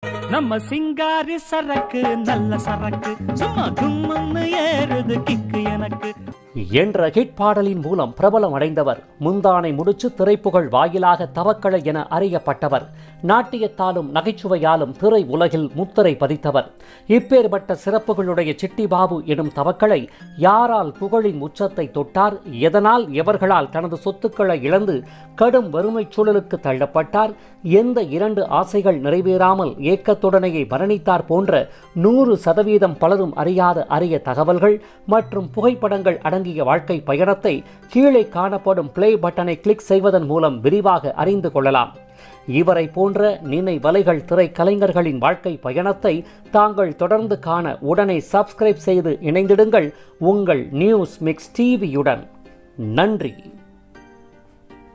நம்ம சிங்காரி சரக்கு நல்ல சரக்கு சும்மா தும்முன்னு ஏறுது கிக்கு எனக்கு என்ற ஹிட் பாடலின் மூலம் பிரபலம் அடைந்தவர் முந்தானை முடிச்சு திரைப்புகழ் வாயிலாக தவக்கலை என அறியப்பட்டவர் நாட்டியத்தாலும் நகைச்சுவையாலும் திரை உலகில் முத்திரை பதித்தவர் இப்பேற்பட்ட சிறப்புகளுடைய சிட்டி பாபு எனும் தவக்களை யாரால் புகழின் உச்சத்தை தொட்டார் எதனால் எவர்களால் தனது சொத்துக்களை இழந்து கடும் வறுமைச் சூழலுக்கு தள்ளப்பட்டார் எந்த இரண்டு ஆசைகள் நிறைவேறாமல் ஏக்கத்துடனேயே மரணித்தார் போன்ற நூறு சதவீதம் பலரும் அறியாத அரிய தகவல்கள் மற்றும் புகைப்படங்கள் அடங்கிய வாழ்க்கை பயணத்தை கீழே காணப்படும் பிளே பட்டனை கிளிக் செய்வதன் மூலம் விரிவாக அறிந்து கொள்ளலாம் இவரை போன்ற நினைவலைகள் திரைக்கலைஞர்களின் வாழ்க்கை பயணத்தை தாங்கள் தொடர்ந்து காண உடனே சப்ஸ்கிரைப் செய்து இணைந்திடுங்கள் உங்கள் நியூஸ் மிக்ஸ் டிவியுடன் நன்றி